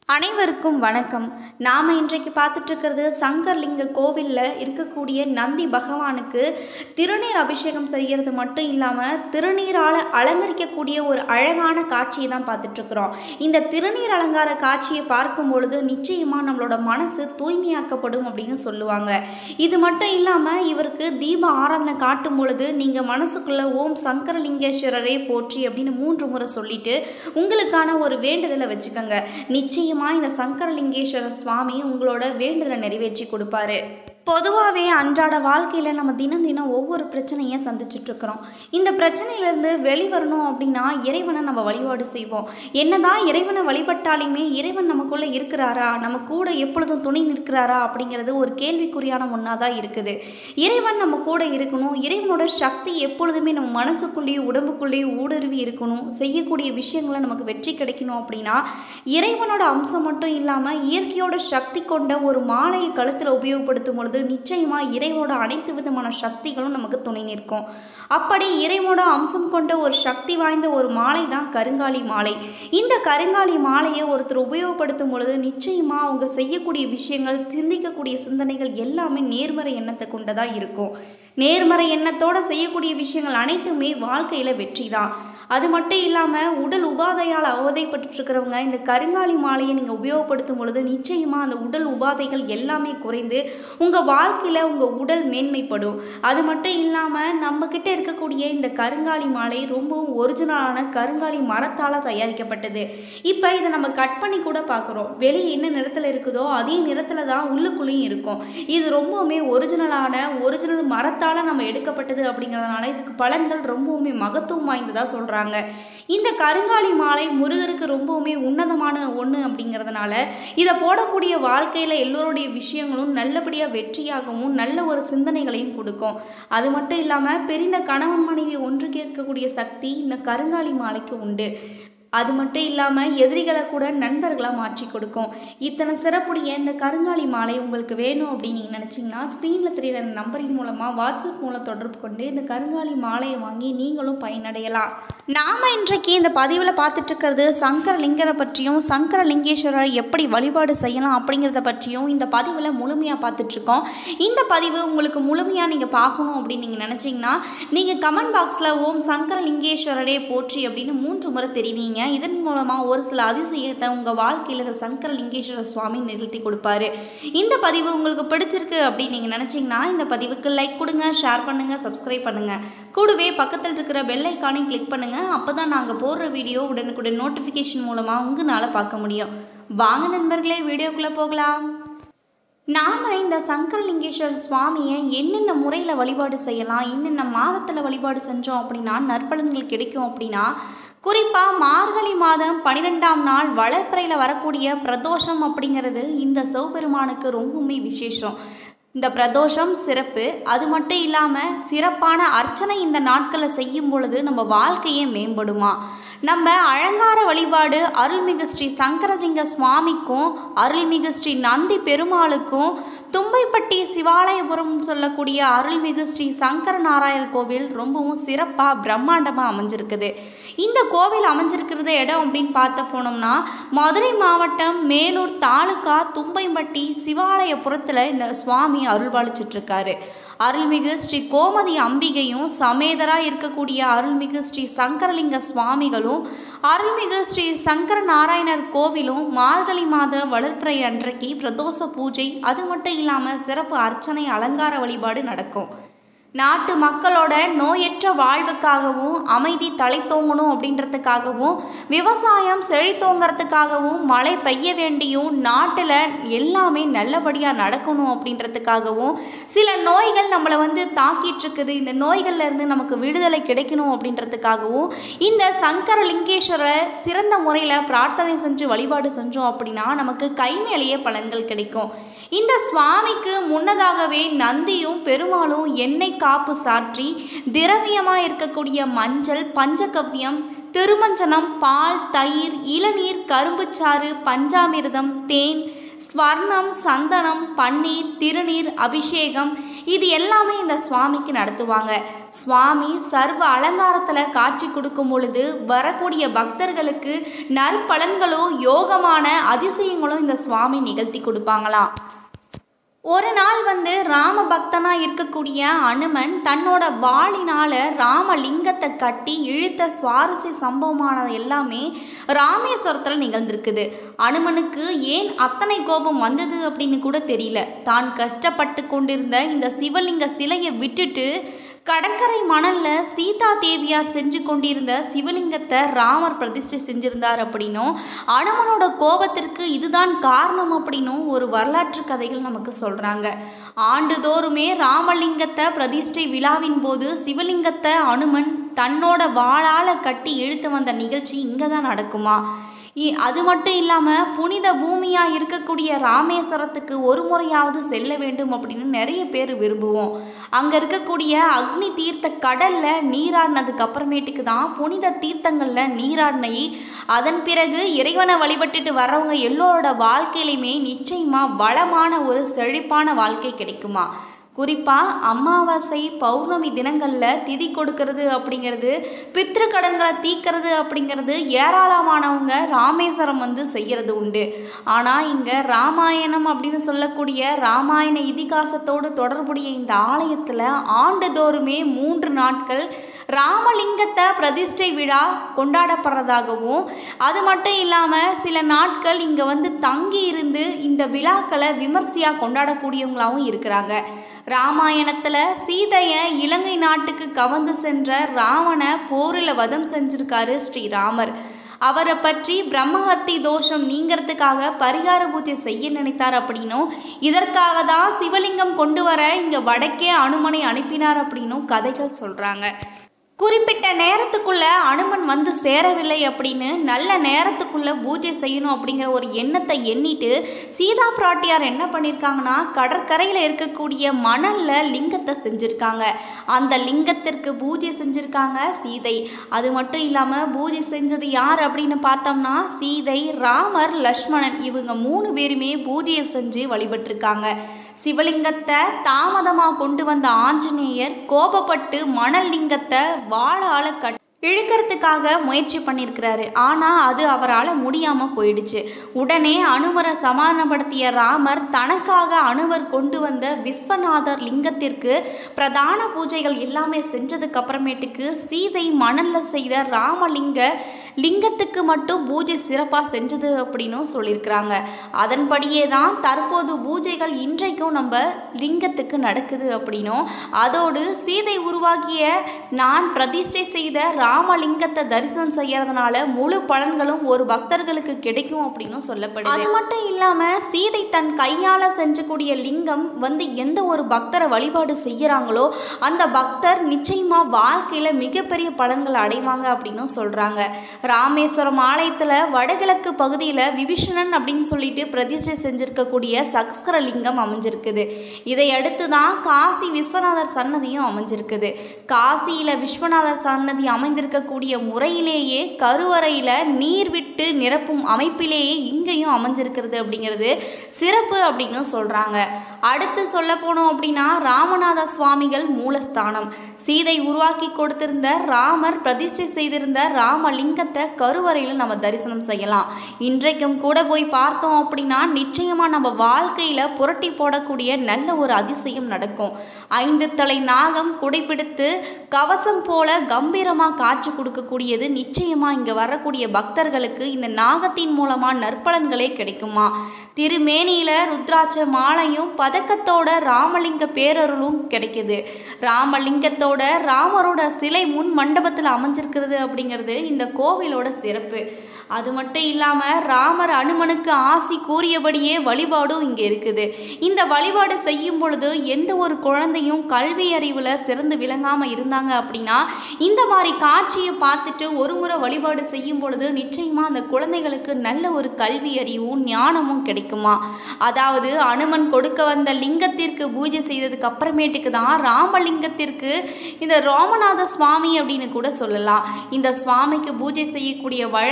அனைவருக்கும் வணக்கம் நாம் இன்றைக்கு பார்த்துட்டு இருக்கிறது சங்கர்லிங்க கோவிலில் இருக்கக்கூடிய நந்தி பகவானுக்கு திருநீர் அபிஷேகம் செய்கிறது மட்டும் இல்லாமல் திருநீரால் அலங்கரிக்கக்கூடிய ஒரு அழகான காட்சியை தான் பார்த்துட்ருக்குறோம் இந்த திருநீர் அலங்கார காட்சியை பார்க்கும் பொழுது நிச்சயமாக நம்மளோட மனசு தூய்மையாக்கப்படும் அப்படின்னு சொல்லுவாங்க இது மட்டும் இல்லாமல் இவருக்கு தீப ஆராதனை காட்டும் பொழுது நீங்கள் மனசுக்குள்ளே ஓம் சங்கரலிங்கேஸ்வரரே போற்றி அப்படின்னு மூன்று முறை சொல்லிட்டு உங்களுக்கான ஒரு வேண்டுதலை வச்சுக்கோங்க நிச்சயமாக இந்த சங்கரலிங்கேஸ்வர சுவாமி உங்களோட வேண்டுதலை நிறைவேற்றி கொடுப்பாரு பொதுவாகவே அன்றாட வாழ்க்கையில் நம்ம தினம் தினம் ஒவ்வொரு பிரச்சனையை சந்திச்சுட்டு இருக்கிறோம் இந்த பிரச்சனையிலேருந்து வெளிவரணும் அப்படின்னா இறைவனை நம்ம வழிபாடு செய்வோம் என்னதான் இறைவனை வழிபட்டாலுமே இறைவன் நமக்குள்ளே இருக்கிறாரா நம்ம கூட எப்பொழுதும் துணை நிற்கிறாரா அப்படிங்கிறது ஒரு கேள்விக்குறியான ஒன்றா தான் இருக்குது இறைவன் நம்ம கூட இருக்கணும் இறைவனோட சக்தி எப்பொழுதுமே நம்ம மனசுக்குள்ளேயும் உடம்புக்குள்ளேயும் ஊடுருவி இருக்கணும் செய்யக்கூடிய விஷயங்களை நமக்கு வெற்றி கிடைக்கணும் அப்படின்னா இறைவனோட அம்சம் மட்டும் இல்லாமல் இயற்கையோட சக்தி கொண்ட ஒரு மாலையை கழுத்தில் உபயோகப்படுத்தும் பொழுது நிச்சயமாக இறைவோட அனைத்து விதமான சக்திகளும் நமக்கு துணை நிற்கும் அப்படி இறைவோட அம்சம் கொண்ட ஒரு சக்தி வாய்ந்த ஒரு மாலை தான் கருங்காலி மாலை இந்த கருங்காலி மாலையை ஒருத்தர் உபயோகப்படுத்தும் பொழுது நிச்சயமாக அவங்க செய்யக்கூடிய விஷயங்கள் சிந்திக்கக்கூடிய சிந்தனைகள் எல்லாமே நேர்மறை எண்ணத்தை கொண்டதாக இருக்கும் நேர்மறை எண்ணத்தோட செய்யக்கூடிய விஷயங்கள் அனைத்துமே வாழ்க்கையில் வெற்றி தான் அது மட்டும் இல்லாமல் உடல் உபாதையால் அவதைப்பட்டு இருக்கிறவங்க இந்த கருங்காலி மாலையை நீங்கள் உபயோகப்படுத்தும் பொழுது நிச்சயமாக அந்த உடல் உபாதைகள் எல்லாமே குறைந்து உங்கள் வாழ்க்கையில் உங்கள் உடல் மேன்மைப்படும் அது மட்டும் இல்லாமல் நம்மக்கிட்ட இருக்கக்கூடிய இந்த கருங்காலி மாலை ரொம்பவும் ஒரிஜினலான கருங்காலி மரத்தால் தயாரிக்கப்பட்டது இப்போ இதை நம்ம கட் பண்ணி கூட பார்க்குறோம் வெளியே என்ன நிறத்தில் இருக்குதோ அதே நிறத்தில் தான் உள்ளுக்குள்ளேயும் இருக்கும் இது ரொம்பவுமே ஒரிஜினலான ஒரிஜினல் மரத்தால் நம்ம எடுக்கப்பட்டது அப்படிங்கிறதுனால இதுக்கு பலன்கள் ரொம்பவுமே மகத்துவம் வாய்ந்ததாக சொல்கிறாங்க சொல்கிறாங்க இந்த கருங்காலி மாலை முருகருக்கு ரொம்பவுமே உன்னதமான ஒன்று அப்படிங்கிறதுனால இதை போடக்கூடிய வாழ்க்கையில் எல்லோருடைய விஷயங்களும் நல்லபடியாக வெற்றியாகவும் நல்ல ஒரு சிந்தனைகளையும் கொடுக்கும் அது மட்டும் இல்லாமல் பிரிந்த கணவன் மனைவி ஒன்று கேட்கக்கூடிய சக்தி இந்த கருங்காலி மாலைக்கு உண்டு அது மட்டும் இல்லாமல் எதிரிகளை கூட நண்பர்களாக மாற்றி கொடுக்கும் இத்தனை சிறப்புடைய இந்த கருங்காலி மாலை உங்களுக்கு வேணும் அப்படின்னு நீங்கள் நினச்சிங்கன்னா ஸ்க்ரீனில் தெரியிற அந்த நம்பரின் மூலமாக வாட்ஸ்அப் மூலம் தொடர்பு கொண்டு இந்த கருங்காலி மாலையை வாங்கி நீங்களும் பயனடையலாம் நாம் இன்றைக்கு இந்த பதிவில் பார்த்துட்டு இருக்கிறது சங்கரலிங்கரை பற்றியும் சங்கரலிங்கேஸ்வரர் எப்படி வழிபாடு செய்யலாம் அப்படிங்கிறத பற்றியும் இந்த பதிவில் முழுமையாக பார்த்துட்ருக்கோம் இந்த பதிவு உங்களுக்கு முழுமையாக நீங்கள் பார்க்கணும் அப்படின்னு நீங்கள் நினச்சிங்கன்னா நீங்கள் கமெண்ட் பாக்ஸில் ஓம் சங்கரலிங்கேஸ்வரரே போற்றி அப்படின்னு மூன்று முறை தெரிவிங்க இதன் மூலமாக ஒரு சில அதிசயத்தை உங்கள் வாழ்க்கையில் இந்த சங்கரலிங்கேஸ்வர சுவாமி நிறுத்தி கொடுப்பாரு இந்த பதிவு உங்களுக்கு பிடிச்சிருக்கு அப்படின்னு நீங்கள் நினச்சிங்கன்னா இந்த பதிவுக்கு லைக் கொடுங்க ஷேர் பண்ணுங்கள் சப்ஸ்கிரைப் பண்ணுங்கள் கூடவே பக்கத்தில் இருக்கிற பெல் ஐக்கானையும் கிளிக் பண்ணுங்கள் அப்போ தான் நாங்கள் போடுற வீடியோ உடனுக்குடன் நோட்டிஃபிகேஷன் மூலமாக உங்களால் பார்க்க முடியும் வாங்க நண்பர்களே வீடியோக்குள்ளே போகலாம் நாம் இந்த சங்கரலிங்கேஸ்வரர் சுவாமியை என்னென்ன முறையில் வழிபாடு செய்யலாம் என்னென்ன மாதத்தில் வழிபாடு செஞ்சோம் அப்படின்னா நற்பலன்கள் கிடைக்கும் அப்படின்னா குறிப்பாக மார்கழி மாதம் பன்னிரெண்டாம் நாள் வளர்ப்பிறையில் வரக்கூடிய பிரதோஷம் அப்படிங்கிறது இந்த சிவபெருமானுக்கு ரொம்பவுமே விசேஷம் இந்த பிரதோஷம் சிறப்பு அது மட்டும் இல்லாமல் சிறப்பான அர்ச்சனை இந்த நாட்களில் செய்யும் பொழுது நம்ம வாழ்க்கையே மேம்படுமா நம்ம அலங்கார வழிபாடு அருள்மிகு ஸ்ரீ சங்கரலிங்க சுவாமிக்கும் அருள்மிகு ஸ்ரீ நந்தி பெருமாளுக்கும் தும்பைப்பட்டி சிவாலயபுரம் சொல்லக்கூடிய அருள்மிகு ஸ்ரீ சங்கர நாராயணர் கோவில் ரொம்பவும் சிறப்பாக பிரம்மாண்டமாக அமைஞ்சிருக்குது இந்த கோவில் அமைஞ்சிருக்கிறது இடம் அப்படின்னு பார்த்த போனோம்னா மதுரை மாவட்டம் மேலூர் தாலுக்கா தும்பைப்பட்டி சிவாலயபுரத்தில் இந்த சுவாமி அருள்பாலிச்சிட்ருக்காரு அருள்மிகு ஸ்ரீ கோமதி அம்பிகையும் சமேதராக இருக்கக்கூடிய அருள்மிகு ஸ்ரீ சங்கரலிங்க சுவாமிகளும் அருள்மிகு ஸ்ரீ சங்கர நாராயணர் கோவிலும் மார்கழி மாத வளர்ப்பிறை அன்றைக்கு பிரதோஷ பூஜை அது மட்டும் இல்லாமல் சிறப்பு அர்ச்சனை அலங்கார வழிபாடு நடக்கும் நாட்டு மக்களோட நோயற்ற வாழ்வுக்காகவும் அமைதி தலை தோங்கணும் அப்படின்றதுக்காகவும் விவசாயம் செழித்தோங்கிறதுக்காகவும் மழை பெய்ய வேண்டியும் நாட்டில் எல்லாமே நல்லபடியாக நடக்கணும் அப்படின்றதுக்காகவும் சில நோய்கள் நம்மளை வந்து தாக்கிட்டு இருக்குது இந்த நோய்கள்லேருந்து நமக்கு விடுதலை கிடைக்கணும் அப்படின்றதுக்காகவும் இந்த சங்கரலிங்கேஸ்வரர் சிறந்த முறையில் பிரார்த்தனை செஞ்சு வழிபாடு செஞ்சோம் அப்படின்னா நமக்கு கை மேலேயே பலன்கள் கிடைக்கும் இந்த சுவாமிக்கு முன்னதாகவே நந்தியும் பெருமாளும் எண்ணெய் காப்பு சாற்றி திரவியமாக இருக்கக்கூடிய மஞ்சள் பஞ்சகவ்யம் திருமஞ்சனம் பால் தயிர் இளநீர் கரும்புச்சாறு பஞ்சாமிர்தம் தேன் ஸ்வர்ணம் சந்தனம் பன்னீர் திருநீர் அபிஷேகம் இது எல்லாமே இந்த சுவாமிக்கு நடத்துவாங்க சுவாமி சர்வ அலங்காரத்தில் காட்சி கொடுக்கும் பொழுது வரக்கூடிய பக்தர்களுக்கு நற்பலன்களும் யோகமான அதிசயங்களும் இந்த சுவாமி நிகழ்த்தி கொடுப்பாங்களாம் ஒரு நாள் வந்து ராம பக்தனாக இருக்கக்கூடிய அனுமன் தன்னோட வாளினால் ராமலிங்கத்தை கட்டி இழுத்த சுவாரஸ்ய சம்பவமானது எல்லாமே ராமேஸ்வரத்தில் நிகழ்ந்திருக்குது அனுமனுக்கு ஏன் அத்தனை கோபம் வந்தது அப்படின்னு கூட தெரியல தான் கஷ்டப்பட்டு கொண்டிருந்த இந்த சிவலிங்க சிலையை விட்டுட்டு கடற்கரை மணலில் சீதா தேவியார் செஞ்சு கொண்டிருந்த சிவலிங்கத்தை ராமர் பிரதிஷ்டை செஞ்சிருந்தார் அப்படின்னும் அனுமனோட கோபத்திற்கு இதுதான் காரணம் அப்படின்னும் ஒரு வரலாற்று கதைகள் நமக்கு சொல்கிறாங்க ஆண்டுதோறுமே ராமலிங்கத்தை பிரதிஷ்டை விழாவின் போது சிவலிங்கத்தை அனுமன் தன்னோட வாளால் கட்டி இழுத்து வந்த நிகழ்ச்சி இங்கே தான் நடக்குமா இ- அது மட்டும் இல்லாமல் புனித பூமியாக இருக்கக்கூடிய ராமேஸ்வரத்துக்கு ஒரு முறையாவது செல்ல வேண்டும் அப்படின்னு நிறைய பேர் விரும்புவோம் அங்கே இருக்கக்கூடிய அக்னி தீர்த்த கடலில் நீராடினதுக்கு அப்புறமேட்டுக்கு தான் புனித தீர்த்தங்களில் நீராடினை அதன் பிறகு இறைவனை வழிபட்டுட்டு வர்றவங்க எல்லோரோட வாழ்க்கையிலையுமே நிச்சயமாக வளமான ஒரு செழிப்பான வாழ்க்கை கிடைக்குமா குறிப்பாக அமாவாசை பௌர்ணமி தினங்களில் திதி கொடுக்கறது அப்படிங்கிறது பித்ரு கடன்களை தீக்கிறது அப்படிங்கிறது ஏராளமானவங்க ராமேஸ்வரம் வந்து செய்கிறது உண்டு ஆனால் இங்கே ராமாயணம் அப்படின்னு சொல்லக்கூடிய ராமாயண இதிகாசத்தோடு தொடர்புடைய இந்த ஆலயத்தில் ஆண்டுதோறுமே மூன்று நாட்கள் ராமலிங்கத்தை பிரதிஷ்டை விழா கொண்டாடப்படுறதாகவும் அது மட்டும் இல்லாமல் சில நாட்கள் இங்கே வந்து தங்கி இருந்து இந்த விழாக்களை விமர்சையாக கொண்டாடக்கூடியவங்களாகவும் இருக்கிறாங்க ராமாயணத்தில் சீதையை இலங்கை நாட்டுக்கு கவர்ந்து சென்ற ராவண போரில் வதம் செஞ்சிருக்காரு ஸ்ரீராமர் அவரை பற்றி பிரம்மஹத்தி தோஷம் நீங்கிறதுக்காக பரிகார பூஜை செய்ய நினைத்தார் அப்படின்னும் இதற்காக தான் சிவலிங்கம் கொண்டு வர இங்கே வடக்கே அனுமனை அனுப்பினார் அப்படின்னும் கதைகள் சொல்கிறாங்க குறிப்பிட்ட நேரத்துக்குள்ள அனுமன் வந்து சேரவில்லை அப்படின்னு நல்ல நேரத்துக்குள்ள பூஜை செய்யணும் அப்படிங்கிற ஒரு எண்ணத்தை எண்ணிட்டு சீதா பிராட்டியார் என்ன பண்ணியிருக்காங்கன்னா கடற்கரையில் இருக்கக்கூடிய மணலில் லிங்கத்தை செஞ்சுருக்காங்க அந்த லிங்கத்திற்கு பூஜை செஞ்சுருக்காங்க சீதை அது மட்டும் இல்லாமல் பூஜை செஞ்சது யார் அப்படின்னு பார்த்தோம்னா சீதை ராமர் லக்ஷ்மணன் இவங்க மூணு பேருமே பூஜையை செஞ்சு வழிபட்டிருக்காங்க சிவலிங்கத்தை தாமதமாக கொண்டு வந்த ஆஞ்சநேயர் கோபப்பட்டு மணல் லிங்கத்தை வாழால கட் இழுக்கிறதுக்காக முயற்சி பண்ணியிருக்கிறாரு ஆனால் அது அவரால் முடியாமல் போயிடுச்சு உடனே அனுமரை சமாதானப்படுத்திய ராமர் தனக்காக அனுவர் கொண்டு வந்த விஸ்வநாதர் லிங்கத்திற்கு பிரதான பூஜைகள் எல்லாமே செஞ்சதுக்கு அப்புறமேட்டுக்கு சீதை மணலில் செய்த ராமலிங்க லிங்கத்துக்கு மட்டும் பூஜை சிறப்பாக செஞ்சது அப்படின்னும் சொல்லியிருக்கிறாங்க அதன்படியே தான் தற்போது பூஜைகள் இன்றைக்கும் நம்ம லிங்கத்துக்கு நடக்குது அப்படின்னும் அதோடு சீதை உருவாக்கிய நான் பிரதிஷ்டை செய்த ராமலிங்கத்தை தரிசனம் செய்யறதுனால முழு பலன்களும் ஒரு பக்தர்களுக்கு கிடைக்கும் அப்படின்னும் சொல்லப்படுது அது மட்டும் இல்லாமல் சீதை தன் கையால் செஞ்சக்கூடிய லிங்கம் வந்து எந்த ஒரு பக்தரை வழிபாடு செய்கிறாங்களோ அந்த பக்தர் நிச்சயமாக வாழ்க்கையில் மிகப்பெரிய பலன்கள் அடைவாங்க அப்படின்னும் சொல்கிறாங்க ராமேஸ்வரம் ஆலயத்தில் வடகிழக்கு பகுதியில் விபீஷணன் அப்படின்னு சொல்லிட்டு பிரதிஷ்டை செஞ்சிருக்கக்கூடிய சக்ஸ்கர லிங்கம் அமைஞ்சிருக்குது இதை அடுத்து தான் காசி விஸ்வநாதர் சன்னதியும் அமைஞ்சிருக்குது காசியில் விஸ்வநாதர் சன்னதி அமைந்திருக்கக்கூடிய முறையிலேயே கருவறையில் நீர் விட்டு நிரப்பும் அமைப்பிலேயே இங்கேயும் அமைஞ்சிருக்கிறது அப்படிங்கிறது சிறப்பு அப்படின்னு சொல்கிறாங்க அடுத்து சொல்ல போனோம் அப்படின்னா ராமநாத சுவாமிகள் மூலஸ்தானம் சீதை உருவாக்கி கொடுத்திருந்த ராமர் பிரதிஷ்டை செய்திருந்த ராமலிங்கத்தை கருவறையில் நம்ம தரிசனம் செய்யலாம் இன்றைக்கும் கூட போய் பார்த்தோம் அப்படின்னா நிச்சயமாக நம்ம வாழ்க்கையில் புரட்டி போடக்கூடிய நல்ல ஒரு அதிசயம் நடக்கும் ஐந்து தலை நாகம் குடைப்பிடித்து கவசம் போல கம்பீரமாக காட்சி கொடுக்கக்கூடியது நிச்சயமாக இங்கே வரக்கூடிய பக்தர்களுக்கு இந்த நாகத்தின் மூலமாக நற்பலன்களே கிடைக்குமா திருமேனியில் ருத்ராட்ச மாலையும் பதக்கத்தோட ராமலிங்க பேரருளும் கிடைக்குது ராமலிங்கத்தோட ராமரோட சிலை முன் மண்டபத்தில் அமைஞ்சிருக்கிறது அப்படிங்கிறது இந்த கோவிலோட சிறப்பு அது மட்டும் இல்லாமல் ராமர் அனுமனுக்கு ஆசி கூறியபடியே வழிபாடும் இங்கே இருக்குது இந்த வழிபாடு செய்யும் பொழுது எந்த ஒரு குழந்தையும் கல்வி அறிவில் சிறந்து விளங்காமல் இருந்தாங்க அப்படின்னா இந்த மாதிரி காட்சியை பார்த்துட்டு ஒரு முறை வழிபாடு செய்யும் பொழுது நிச்சயமாக அந்த குழந்தைகளுக்கு நல்ல ஒரு கல்வி அறிவும் ஞானமும் கிடைக்குமா அதாவது அனுமன் கொடுக்க வந்த லிங்கத்திற்கு பூஜை செய்ததுக்கு அப்புறமேட்டுக்கு தான் ராமலிங்கத்திற்கு இந்த ராமநாத சுவாமி அப்படின்னு கூட சொல்லலாம் இந்த சுவாமிக்கு பூஜை செய்யக்கூடிய வழக்கம்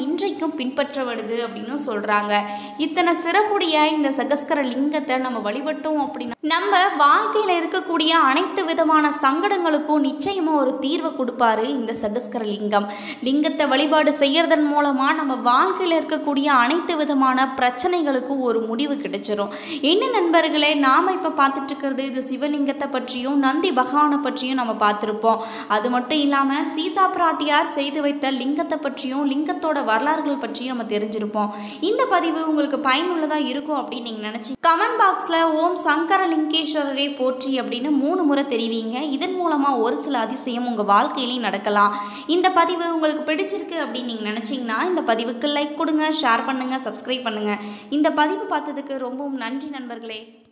இன்றைக்கும் பின்பற்றப்படுது அப்படின்னு சொல்கிறாங்க இத்தனை சிறப்புடைய இந்த சகஸ்கர லிங்கத்தை நம்ம வழிபட்டோம் அப்படின்னா நம்ம வாழ்க்கையில் இருக்கக்கூடிய அனைத்து விதமான சங்கடங்களுக்கும் நிச்சயமாக ஒரு தீர்வை கொடுப்பாரு இந்த சகஸ்கர லிங்கம் லிங்கத்தை வழிபாடு செய்யறதன் மூலமாக நம்ம வாழ்க்கையில் இருக்கக்கூடிய அனைத்து விதமான பிரச்சனைகளுக்கும் ஒரு முடிவு கிடைச்சிரும் என்ன நண்பர்களே நாம் இப்போ பார்த்துட்டு இருக்கிறது இது சிவலிங்கத்தை பற்றியும் நந்தி பகவானை பற்றியும் நம்ம பார்த்துருப்போம் அது மட்டும் இல்லாமல் சீதா பிராட்டியார் செய்து வைத்த லிங்கத்தை பற்றியும் லிங்கத்தோட வரலாறுகள் பற்றியும் நம்ம தெரிஞ்சிருப்போம் இந்த பதிவு உங்களுக்கு பயனுள்ளதாக இருக்கும் அப்படின்னு நீங்கள் நினச்சி கமெண்ட் பாக்ஸில் ஓம் சங்கர லிங்கேஸ்வரரே போற்றி அப்படின்னு மூணு முறை தெரிவிங்க இதன் மூலமாக ஒரு சில அதிசயம் உங்கள் வாழ்க்கையிலையும் நடக்கலாம் இந்த பதிவு உங்களுக்கு பிடிச்சிருக்கு அப்படின்னு நீங்கள் நினச்சிங்கன்னா இந்த பதிவுக்கு லைக் கொடுங்க ஷேர் பண்ணுங்கள் சப்ஸ்கிரைப் பண்ணுங்கள் இந்த பதிவு பார்த்ததுக்கு ரொம்பவும் நன்றி நண்பர்களே